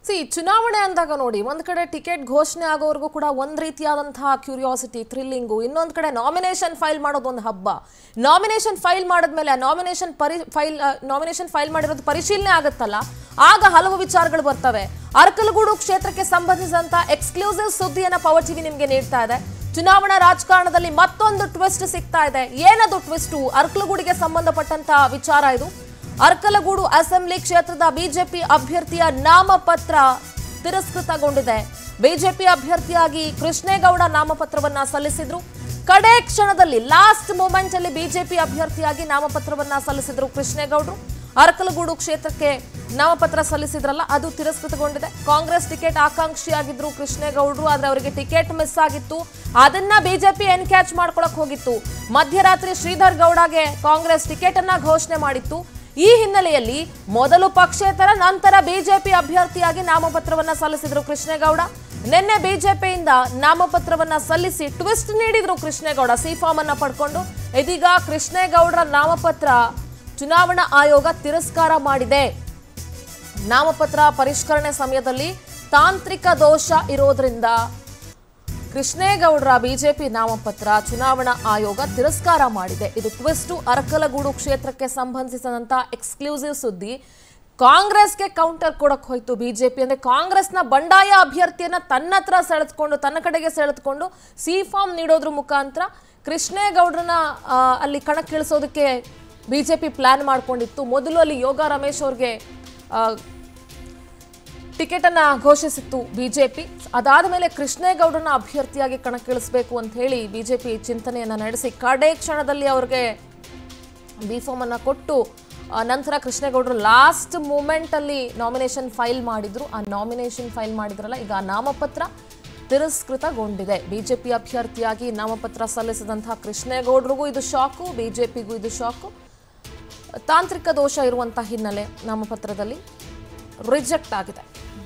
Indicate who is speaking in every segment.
Speaker 1: C ಚುನಾವಣೆ ಅಂದಾಗ ನೋಡಿ ಒಂದ್ ಕಡೆ ಟಿಕೆಟ್ ಘೋಷಣೆ ಆಗೋವರೆಗೂ ಕೂಡ ಒಂದ್ ರೀತಿಯಾದಂತಹ ಕ್ಯೂರಿಯಾಸಿಟಿ ಥ್ರಿಲ್ಲಿಂಗು ಇನ್ನೊಂದ್ ಕಡೆ ನಾಮಿನೇಷನ್ ಫೈಲ್ ಮಾಡೋದು ಒಂದು ಹಬ್ಬ ನಾಮಿನೇಷನ್ ಫೈಲ್ ಮಾಡಿದ್ಮೇಲೆ ಆ ನಾಮಿನೇಷನ್ ಪರಿ ಫೈಲ್ ನಾಮಿನೇಷನ್ ಫೈಲ್ ಮಾಡಿರೋದು ಪರಿಶೀಲನೆ ಆಗುತ್ತಲ್ಲ ಆಗ ಹಲವು ವಿಚಾರಗಳು ಬರ್ತವೆ ಅರ್ಕಲಗೂಡು ಕ್ಷೇತ್ರಕ್ಕೆ ಸಂಬಂಧಿಸಿದಂತ ಎಕ್ಸ್ಕ್ಲೂಸಿವ್ ಸುದ್ದಿಯನ್ನ ಪವರ್ ಟಿವಿ ನಿಮ್ಗೆ ನೀಡ್ತಾ ಇದೆ ಚುನಾವಣಾ ರಾಜಕಾರಣದಲ್ಲಿ ಮತ್ತೊಂದು ಟ್ವಿಸ್ಟ್ ಸಿಗ್ತಾ ಇದೆ ಏನದು ಟ್ವಿಸ್ಟು ಅರ್ಕಲಗೂಡಿಗೆ ಸಂಬಂಧಪಟ್ಟಂತ ವಿಚಾರ ಇದು ಅರ್ಕಲಗೂಡು ಅಸೆಂಬ್ಲಿ ಕ್ಷೇತ್ರದ ಬಿಜೆಪಿ ಅಭ್ಯರ್ಥಿಯ ನಾಮಪತ್ರ ತಿರಸ್ಕೃತಗೊಂಡಿದೆ ಬಿಜೆಪಿ ಅಭ್ಯರ್ಥಿಯಾಗಿ ಕೃಷ್ಣೇಗೌಡ ನಾಮಪತ್ರವನ್ನ ಸಲ್ಲಿಸಿದ್ರು ಕಡೆ ಕ್ಷಣದಲ್ಲಿ ಲಾಸ್ಟ್ ಮೂಮೆಂಟ್ ಅಲ್ಲಿ ಬಿಜೆಪಿ ಅಭ್ಯರ್ಥಿಯಾಗಿ ನಾಮಪತ್ರವನ್ನ ಸಲ್ಲಿಸಿದ್ರು ಕೃಷ್ಣೇಗೌಡರು ಅರಕಲಗೂಡು ಕ್ಷೇತ್ರಕ್ಕೆ ನಾಮಪತ್ರ ಸಲ್ಲಿಸಿದ್ರಲ್ಲ ಅದು ತಿರಸ್ಕೃತಗೊಂಡಿದೆ ಕಾಂಗ್ರೆಸ್ ಟಿಕೆಟ್ ಆಕಾಂಕ್ಷಿಯಾಗಿದ್ರು ಕೃಷ್ಣೇಗೌಡರು ಆದ್ರೆ ಅವರಿಗೆ ಟಿಕೆಟ್ ಮಿಸ್ ಆಗಿತ್ತು ಅದನ್ನ ಬಿಜೆಪಿ ಎನ್ಕ್ಯಾಚ್ ಮಾಡ್ಕೊಳಕ್ ಹೋಗಿತ್ತು ಮಧ್ಯರಾತ್ರಿ ಶ್ರೀಧರ್ ಗೌಡಗೆ ಕಾಂಗ್ರೆಸ್ ಟಿಕೆಟ್ ಅನ್ನ ಘೋಷಣೆ ಮಾಡಿತ್ತು ಈ ಹಿನ್ನೆಲೆಯಲ್ಲಿ ಮೊದಲು ಪಕ್ಷೇತರ ನಂತರ ಬಿಜೆಪಿ ಅಭ್ಯರ್ಥಿಯಾಗಿ ನಾಮಪತ್ರವನ್ನ ಸಲ್ಲಿಸಿದ್ರು ಕೃಷ್ಣೇಗೌಡ ನಿನ್ನೆ ಬಿಜೆಪಿಯಿಂದ ನಾಮಪತ್ರವನ್ನ ಸಲ್ಲಿಸಿ ಟ್ವಿಸ್ಟ್ ನೀಡಿದ್ರು ಕೃಷ್ಣೇಗೌಡ ಸಿ ಫಾರ್ಮ್ ಅನ್ನ ಪಡ್ಕೊಂಡು ಇದೀಗ ಕೃಷ್ಣೇಗೌಡರ ನಾಮಪತ್ರ ಚುನಾವಣಾ ಆಯೋಗ ತಿರಸ್ಕಾರ ಮಾಡಿದೆ ನಾಮಪತ್ರ ಪರಿಷ್ಕರಣೆ ಸಮಯದಲ್ಲಿ ತಾಂತ್ರಿಕ ದೋಷ ಇರೋದ್ರಿಂದ ಕೃಷ್ಣೇಗೌಡರ ಬಿಜೆಪಿ ನಾಮಪತ್ರ ಚುನಾವಣಾ ಆಯೋಗ ತಿರಸ್ಕಾರ ಮಾಡಿದೆ ಇದು ಟ್ವಿಸ್ಟು ಅರಕಲಗೂಡು ಕ್ಷೇತ್ರಕ್ಕೆ ಸಂಬಂಧಿಸಿದಂತ ಎಕ್ಸ್ಕ್ಲೂಸಿವ್ ಸುದ್ದಿ ಕಾಂಗ್ರೆಸ್ಗೆ ಕೌಂಟರ್ ಕೊಡಕ್ ಹೋಯ್ತು ಬಿಜೆಪಿ ಅಂದ್ರೆ ಕಾಂಗ್ರೆಸ್ನ ಬಂಡಾಯ ಅಭ್ಯರ್ಥಿಯನ್ನ ತನ್ನ ಹತ್ರ ಸೆಳೆದುಕೊಂಡು ತನ್ನ ಕಡೆಗೆ ಸೆಳೆದುಕೊಂಡು ಸಿ ಫಾರ್ಮ್ ನೀಡೋದ್ರ ಮುಖಾಂತರ ಕೃಷ್ಣೇಗೌಡರನ್ನ ಆ, ಅಲ್ಲಿ ಕಣಕ್ಕಿಳಿಸೋದಕ್ಕೆ ಬಿಜೆಪಿ ಪ್ಲಾನ್ ಮಾಡ್ಕೊಂಡಿತ್ತು ಮೊದಲು ಅಲ್ಲಿ ಯೋಗ ರಮೇಶ್ ಅವ್ರಿಗೆ ಆ, ಟಿಕೆಟ್ ಅನ್ನ ಘೋಷಿಸಿತ್ತು ಬಿಜೆಪಿ ಅದಾದ ಮೇಲೆ ಕೃಷ್ಣೇಗೌಡರನ್ನ ಅಭ್ಯರ್ಥಿಯಾಗಿ ಕಣಕ್ಕಿಳಿಸಬೇಕು ಅಂತ ಹೇಳಿ ಬಿಜೆಪಿ ಚಿಂತನೆಯನ್ನ ನಡೆಸಿ ಕಡೆ ಕ್ಷಣದಲ್ಲಿ ಅವ್ರಿಗೆ ಬಿ ಫಾರ್ಮ್ ಅನ್ನ ಕೊಟ್ಟು ಆ, ನಂತರ ಕೃಷ್ಣೇಗೌಡರು ಲಾಸ್ಟ್ ಮೂಮೆಂಟ್ ಅಲ್ಲಿ ನಾಮಿನೇಷನ್ ಫೈಲ್ ಮಾಡಿದ್ರು ಆ ನಾಮಿನೇಷನ್ ಫೈಲ್ ಮಾಡಿದ್ರಲ್ಲ ಈಗ ಆ ನಾಮಪತ್ರ ತಿರಸ್ಕೃತಗೊಂಡಿದೆ ಬಿಜೆಪಿ ಅಭ್ಯರ್ಥಿಯಾಗಿ ನಾಮಪತ್ರ ಸಲ್ಲಿಸಿದಂತಹ ಕೃಷ್ಣೇಗೌಡರಿಗೂ ಇದು ಶಾಕು ಬಿಜೆಪಿಗೂ ಇದು ಶಾಕು ತಾಂತ್ರಿಕ ದೋಷ ಇರುವಂತಹ ಹಿನ್ನೆಲೆ ನಾಮಪತ್ರದಲ್ಲಿ ರಿಜೆಕ್ಟ್ ಆಗಿದೆ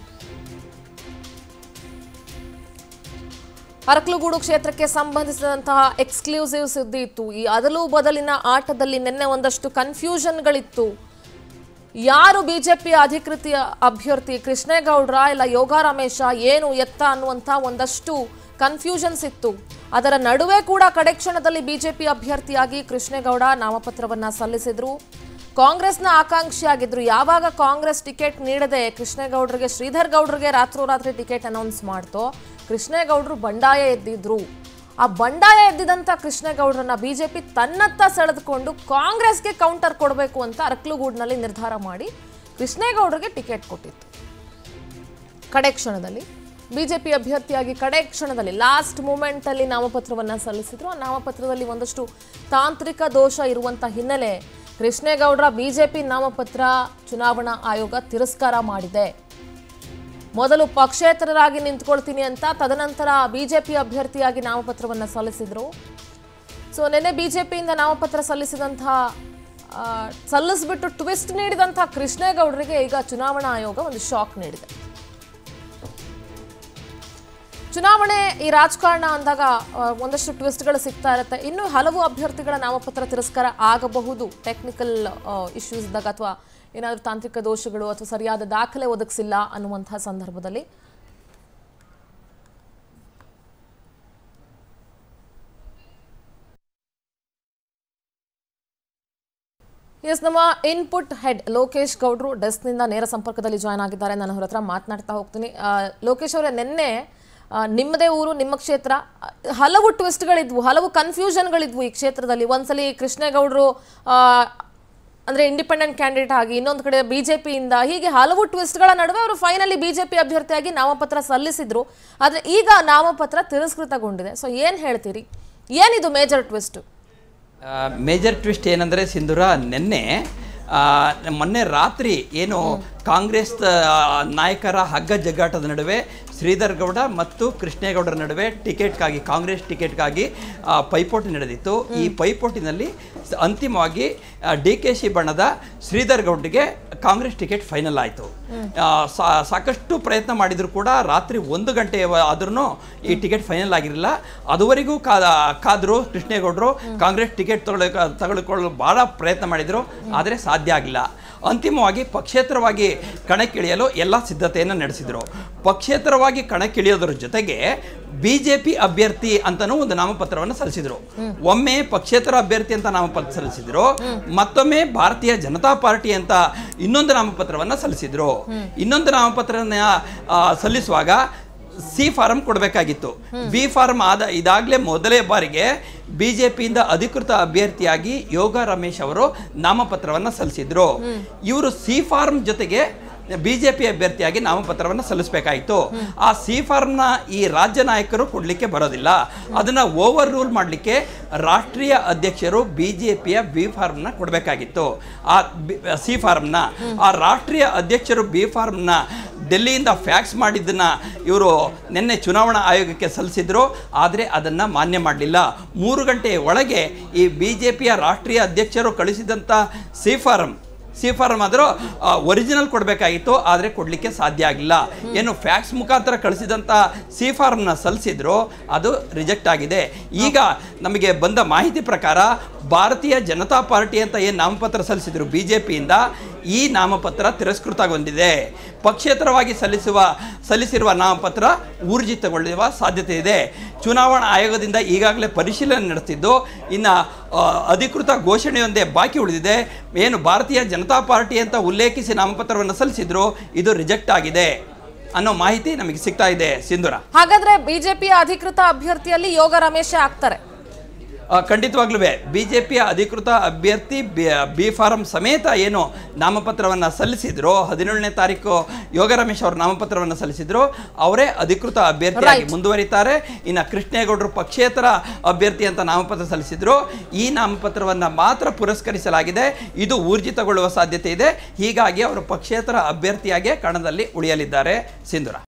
Speaker 1: ಅರಕಲಗೂಡು ಕ್ಷೇತ್ರಕ್ಕೆ ಸಂಬಂಧಿಸಿದಂತಹ ಎಕ್ಸ್ಕ್ಲೂಸಿವ್ ಸುದ್ದಿ ಇತ್ತು ಈ ಅದಲು ಬದಲಿನ ಆಟದಲ್ಲಿ ನಿನ್ನೆ ಒಂದಷ್ಟು ಕನ್ಫ್ಯೂಷನ್ಗಳಿತ್ತು ಯಾರು ಬಿಜೆಪಿ ಅಧಿಕೃತ ಅಭ್ಯರ್ಥಿ ಕೃಷ್ಣೇಗೌಡ್ರ ಇಲ್ಲ ಯೋಗ ರಮೇಶ ಏನು ಎತ್ತ ಅನ್ನುವಂಥ ಒಂದಷ್ಟು ಕನ್ಫ್ಯೂಷನ್ಸ್ ಇತ್ತು ಅದರ ನಡುವೆ ಕೂಡ ಕಡೆ ಕ್ಷಣದಲ್ಲಿ ಬಿಜೆಪಿ ಅಭ್ಯರ್ಥಿಯಾಗಿ ಕೃಷ್ಣೇಗೌಡ ನಾಮಪತ್ರವನ್ನ ಸಲ್ಲಿಸಿದ್ರು ಕಾಂಗ್ರೆಸ್ನ ಆಕಾಂಕ್ಷಿಯಾಗಿದ್ರು ಯಾವಾಗ ಕಾಂಗ್ರೆಸ್ ಟಿಕೆಟ್ ನೀಡದೆ ಕೃಷ್ಣೇಗೌಡರಿಗೆ ಶ್ರೀಧರ್ ಗೌಡ್ರಿಗೆ ರಾತ್ರೋರಾತ್ರಿ ಟಿಕೆಟ್ ಅನೌನ್ಸ್ ಮಾಡ್ತೋ ಕೃಷ್ಣೇಗೌಡರು ಬಂಡಾಯ ಎದ್ದಿದ್ರು ಆ ಬಂಡಾಯ ಎದ್ದಿದಂತ ಕೃಷ್ಣೇಗೌಡರನ್ನ ಬಿಜೆಪಿ ತನ್ನತ್ತ ಸೆಳೆದುಕೊಂಡು ಕಾಂಗ್ರೆಸ್ಗೆ ಕೌಂಟರ್ ಕೊಡಬೇಕು ಅಂತ ಅರಕಲುಗೂಡ್ನಲ್ಲಿ ನಿರ್ಧಾರ ಮಾಡಿ ಕೃಷ್ಣೇಗೌಡರಿಗೆ ಟಿಕೆಟ್ ಕೊಟ್ಟಿತ್ತು ಕಡೆ ಕ್ಷಣದಲ್ಲಿ ಬಿಜೆಪಿ ಅಭ್ಯರ್ಥಿಯಾಗಿ ಕಡೆ ಕ್ಷಣದಲ್ಲಿ ಲಾಸ್ಟ್ ಮೂಮೆಂಟ್ ಅಲ್ಲಿ ನಾಮಪತ್ರವನ್ನ ಸಲ್ಲಿಸಿದ್ರು ಆ ನಾಮಪತ್ರದಲ್ಲಿ ಒಂದಷ್ಟು ತಾಂತ್ರಿಕ ದೋಷ ಇರುವಂತ ಹಿನ್ನೆಲೆ ಕೃಷ್ಣೇಗೌಡರ ಬಿಜೆಪಿ ನಾಮಪತ್ರ ಚುನಾವಣಾ ಆಯೋಗ ತಿರಸ್ಕಾರ ಮಾಡಿದೆ ಮೊದಲು ಪಕ್ಷೇತರರಾಗಿ ನಿಂತ್ಕೊಳ್ತೀನಿ ಅಂತ ತದನಂತರ ಬಿಜೆಪಿ ಅಭ್ಯರ್ಥಿಯಾಗಿ ನಾಮಪತ್ರವನ್ನ ಸಲ್ಲಿಸಿದ್ರು ಸೊ ನಿನ್ನೆ ಬಿಜೆಪಿಯಿಂದ ನಾಮಪತ್ರ ಸಲ್ಲಿಸಿದಂತಹ ಆ, ಸಲ್ಲಿಸ್ಬಿಟ್ಟು ಟ್ವಿಸ್ಟ್ ನೀಡಿದಂತಹ ಕೃಷ್ಣೇಗೌಡರಿಗೆ ಈಗ ಚುನಾವಣಾ ಆಯೋಗ ಒಂದು ಶಾಕ್ ನೀಡಿದೆ ಚುನಾವಣೆ ಈ ರಾಜಕಾರಣ ಅಂದಾಗ ಆ, ಒಂದಷ್ಟು ಟ್ವಿಸ್ಟ್ಗಳು ಸಿಗ್ತಾ ಇರುತ್ತೆ ಇನ್ನು ಹಲವು ಅಭ್ಯರ್ಥಿಗಳ ನಾಮಪತ್ರ ತಿರಸ್ಕಾರ ಆಗಬಹುದು ಟೆಕ್ನಿಕಲ್ ಇಶ್ಯೂಸ್ ಇದ್ದಾಗ ಅಥವಾ ಏನಾದರೂ ತಾಂತ್ರಿಕ ದೋಷಗಳು ಅಥವಾ ಸರಿಯಾದ ದಾಖಲೆ ಒದಗಿಸಿಲ್ಲ ಅನ್ನುವಂತಹ ಸಂದರ್ಭದಲ್ಲಿ ಎಸ್ ನಮ್ಮ ಇನ್ಪುಟ್ ಹೆಡ್ ಲೋಕೇಶ್ ಗೌಡ್ರು ಡೆಸ್ಕ್ನಿಂದ ನೇರ ಸಂಪರ್ಕದಲ್ಲಿ ಜಾಯ್ನ್ ಆಗಿದ್ದಾರೆ ನಾನು ಅವ್ರ ಹತ್ರ ಮಾತನಾಡ್ತಾ ಹೋಗ್ತೀನಿ ಆ, ಲೋಕೇಶ್ ಅವರೇ ನಿನ್ನೆ ಆ, ನಿಮ್ಮದೇ ಊರು ನಿಮ್ಮ ಕ್ಷೇತ್ರ ಆ, ಹಲವು ಟ್ವಿಸ್ಟ್ಗಳಿದ್ವು ಹಲವು ಕನ್ಫ್ಯೂಷನ್ಗಳಿದ್ವು ಈ ಕ್ಷೇತ್ರದಲ್ಲಿ ಒಂದ್ಸಲಿ ಕೃಷ್ಣೇಗೌಡರು ಆ, ಅಂದ್ರೆ ಇಂಡಿಪೆಂಡೆಂಟ್ ಕ್ಯಾಂಡಿಡೇಟ್ ಆಗಿ ಇನ್ನೊಂದು ಕಡೆ ಬಿಜೆಪಿಯಿಂದ ಹೀಗೆ ಹಲವು ಟ್ವಿಸ್ಟ್ಗಳ ನಡುವೆ ಅವರು ಫೈನಲಿ ಬಿಜೆಪಿ ಅಭ್ಯರ್ಥಿಯಾಗಿ ನಾಮಪತ್ರ ಸಲ್ಲಿಸಿದ್ರು ಆದ್ರೆ ಈಗ ನಾಮಪತ್ರ ತಿರಸ್ಕೃತಗೊಂಡಿದೆ ಸೊ ಏನ್ ಹೇಳ್ತೀರಿ ಏನಿದು ಮೇಜರ್ ಟ್ವಿಸ್ಟ್
Speaker 2: ಮೇಜರ್ ಟ್ವಿಸ್ಟ್ ಏನಂದರೆ ಸಿಂಧೂರ ನಿನ್ನೆ ಆ, ಮೊನ್ನೆ ರಾತ್ರಿ ಏನು ಕಾಂಗ್ರೆಸ್ ಆ, ನಾಯಕರ ಹಗ್ಗ ಜಗ್ಗಾಟದ ನಡುವೆ ಶ್ರೀಧರ್ ಗೌಡ ಮತ್ತು ಕೃಷ್ಣೇಗೌಡರ ನಡುವೆ ಟಿಕೆಟ್ಗಾಗಿ ಕಾಂಗ್ರೆಸ್ ಟಿಕೆಟ್ಗಾಗಿ ಆ, ಪೈಪೋಟಿ ನಡೆದಿತ್ತು ಈ ಪೈಪೋಟಿನಲ್ಲಿ ಸ- ಅಂತಿಮವಾಗಿ ಡಿ ಕೆ ಶಿ ಬಣ್ಣದ ಶ್ರೀಧರ್ ಗೌಡ್ರಿಗೆ ಕಾಂಗ್ರೆಸ್ ಟಿಕೆಟ್ ಫೈನಲ್ ಆಯಿತು ಸಾಕಷ್ಟು ಪ್ರಯತ್ನ ಮಾಡಿದ್ರು ಕೂಡ ರಾತ್ರಿ ಒಂದು ಗಂಟೆ ಆದ್ರೂ ಈ ಟಿಕೆಟ್ ಫೈನಲ್ ಆಗಿರಲಿಲ್ಲ ಅದುವರೆಗೂ ಕಾದ ಕಾದ್ರು ಕೃಷ್ಣೇಗೌಡರು ಕಾಂಗ್ರೆಸ್ ಟಿಕೆಟ್ ತಗೊಳ್ಳ ತಗೊಳ್ಕೊಳ್ಳಲು ಭಾಳ ಪ್ರಯತ್ನ ಮಾಡಿದರು ಆದರೆ ಸಾಧ್ಯ ಆಗಿಲ್ಲ ಅಂತಿಮವಾಗಿ ಪಕ್ಷೇತರವಾಗಿ ಕಣಕ್ಕಿಳಿಯಲು ಎಲ್ಲ ಸಿದ್ಧತೆಯನ್ನು ನಡೆಸಿದರು ಪಕ್ಷೇತರವಾಗಿ ಕಣಕ್ಕಿಳಿಯೋದ್ರ ಜೊತೆಗೆ ಬಿ ಜೆ ಪಿ ಅಭ್ಯರ್ಥಿ ಅಂತಲೂ ಒಂದು ನಾಮಪತ್ರವನ್ನು ಸಲ್ಲಿಸಿದರು ಒಮ್ಮೆ ಪಕ್ಷೇತರ ಅಭ್ಯರ್ಥಿ ಅಂತ ನಾಮಪತ್ರ ಸಲ್ಲಿಸಿದ್ರು ಮತ್ತೊಮ್ಮೆ ಭಾರತೀಯ ಜನತಾ ಪಾರ್ಟಿ ಅಂತ ಇನ್ನೊಂದು ನಾಮಪತ್ರವನ್ನು ಸಲ್ಲಿಸಿದ್ರು ಇನ್ನೊಂದು ನಾಮಪತ್ರನ ಆ, ಸಲ್ಲಿಸುವಾಗ ಸಿ ಫಾರಂ ಕೊಡಬೇಕಾಗಿತ್ತು ಬಿ ಫಾರಂ ಆದ ಇದಾಗಲೇ ಮೊದಲೇ ಬಾರಿಗೆ ಬಿ ಜೆ ಪಿಯಿಂದ ಅಧಿಕೃತ ಅಭ್ಯರ್ಥಿಯಾಗಿ ಯೋಗ ರಮೇಶ್ ಅವರು ನಾಮಪತ್ರವನ್ನು ಸಲ್ಲಿಸಿದ್ರು ಇವರು ಸಿ ಫಾರ್ಮ್ ಜೊತೆಗೆ ಬಿ ಜೆ ಪಿ ಅಭ್ಯರ್ಥಿಯಾಗಿ ನಾಮಪತ್ರವನ್ನು ಸಲ್ಲಿಸಬೇಕಾಯಿತು ಆ ಸಿ ಫಾರ್ಮ್ನ ಈ ರಾಜ್ಯ ನಾಯಕರು ಕೊಡಲಿಕ್ಕೆ ಬರೋದಿಲ್ಲ ಅದನ್ನ ಓವರ್ ರೂಲ್ ಮಾಡಲಿಕ್ಕೆ ರಾಷ್ಟ್ರೀಯ ಅಧ್ಯಕ್ಷರು ಬಿ ಜೆ ಪಿಯ ಬಿ ಫಾರ್ಮ್ನ ಕೊಡಬೇಕಾಗಿತ್ತು ಆ ಸಿ ಫಾರ್ಮ್ನ ಆ ರಾಷ್ಟ್ರೀಯ ಅಧ್ಯಕ್ಷರು ಬಿ ಫಾರ್ಮ್ನ ಡೆಲ್ಲಿಯಿಂದ ಫ್ಯಾಕ್ಸ್ ಮಾಡಿದ್ದನ್ನ ಇವರು ನಿನ್ನೆ ಚುನಾವಣಾ ಆಯೋಗಕ್ಕೆ ಸಲ್ಲಿಸಿದ್ರು ಆದರೆ ಅದನ್ನು ಮಾನ್ಯ ಮಾಡಲಿಲ್ಲ ಮೂರು ಗಂಟೆಯ ಒಳಗೆ ಈ ಬಿ ಜೆ ಪಿಯ ರಾಷ್ಟ್ರೀಯ ಅಧ್ಯಕ್ಷರು ಕಳಿಸಿದಂಥ ಸಿ ಫಾರಂ ಸಿ ಫಾರಂ ಆದರೂ ಒರಿಜಿನಲ್ ಕೊಡಬೇಕಾಗಿತ್ತು ಆದರೆ ಕೊಡಲಿಕ್ಕೆ ಸಾಧ್ಯ ಆಗಿಲ್ಲ ಏನು ಫ್ಯಾಕ್ಸ್ ಮುಖಾಂತರ ಕಳಿಸಿದಂಥ ಸಿ ಫಾರ್ಮ್ನ ಸಲ್ಲಿಸಿದ್ರು ಅದು ರಿಜೆಕ್ಟ್ ಆಗಿದೆ ಈಗ ನಮಗೆ ಬಂದ ಮಾಹಿತಿ ಪ್ರಕಾರ ಭಾರತೀಯ ಜನತಾ ಪಾರ್ಟಿ ಅಂತ ಏನು ನಾಮಪತ್ರ ಸಲ್ಲಿಸಿದ್ರು ಬಿ ಜೆ ಪಿಯಿಂದ ಈ ನಾಮಪತ್ರ ತಿರಸ್ಕೃತಗೊಂಡಿದೆ ಪಕ್ಷೇತರವಾಗಿ ಸಲ್ಲಿಸುವ ಸಲ್ಲಿಸಿರುವ ನಾಮಪತ್ರ ಊರ್ಜಿತಗೊಳ್ಳುವ ಸಾಧ್ಯತೆ ಇದೆ ಚುನಾವಣಾ ಆಯೋಗದಿಂದ ಈಗಾಗಲೇ ಪರಿಶೀಲನೆ ನಡೆಸಿದ್ದು ಇನ್ನು ಆ, ಅಧಿಕೃತ ಘೋಷಣೆಯೊಂದೇ ಬಾಕಿ ಉಳಿದಿದೆ ಏನು ಭಾರತೀಯ ಜನತಾ ಪಾರ್ಟಿ ಅಂತ ಉಲ್ಲೇಖಿಸಿ ನಾಮಪತ್ರವನ್ನು ಸಲ್ಲಿಸಿದ್ರು ಇದು ರಿಜೆಕ್ಟ್ ಆಗಿದೆ ಅನ್ನೋ ಮಾಹಿತಿ ನಮಗೆ ಸಿಗ್ತಾ ಇದೆ ಸಿಂಧುರ
Speaker 1: ಹಾಗಾದ್ರೆ ಬಿಜೆಪಿಯ ಅಧಿಕೃತ ಅಭ್ಯರ್ಥಿಯಲ್ಲಿ ಯೋಗ ರಮೇಶೇ ಆಗ್ತಾರೆ
Speaker 2: ಆ, ಖಂಡಿತವಾಗ್ಲೂ ಬಿ ಜೆ ಪಿಯ ಅಧಿಕೃತ ಅಭ್ಯರ್ಥಿ ಬಿ ಬಿ ಫಾರಂ ಸಮೇತ ಏನು ನಾಮಪತ್ರವನ್ನು ಸಲ್ಲಿಸಿದ್ರು ಹದಿನೇಳನೇ ತಾರೀಕು ಯೋಗ ರಮೇಶ್ ಅವರು ನಾಮಪತ್ರವನ್ನು ಸಲ್ಲಿಸಿದ್ರು ಅವರೇ ಅಧಿಕೃತ ಅಭ್ಯರ್ಥಿಯಾಗಿ
Speaker 1: Right.
Speaker 2: ಮುಂದುವರಿತಾರೆ ಇನ್ನು ಕೃಷ್ಣೇಗೌಡರು ಪಕ್ಷೇತರ ಅಭ್ಯರ್ಥಿ ಅಂತ ನಾಮಪತ್ರ ಸಲ್ಲಿಸಿದ್ರು ಈ ನಾಮಪತ್ರವನ್ನು ಮಾತ್ರ ಪುರಸ್ಕರಿಸಲಾಗಿದೆ ಇದು ಊರ್ಜಿತಗೊಳ್ಳುವ ಸಾಧ್ಯತೆ ಇದೆ ಹೀಗಾಗಿ ಅವರು ಪಕ್ಷೇತರ ಅಭ್ಯರ್ಥಿಯಾಗಿ ಕಣದಲ್ಲಿ ಉಳಿಯಲಿದ್ದಾರೆ ಸಿಂಧುರ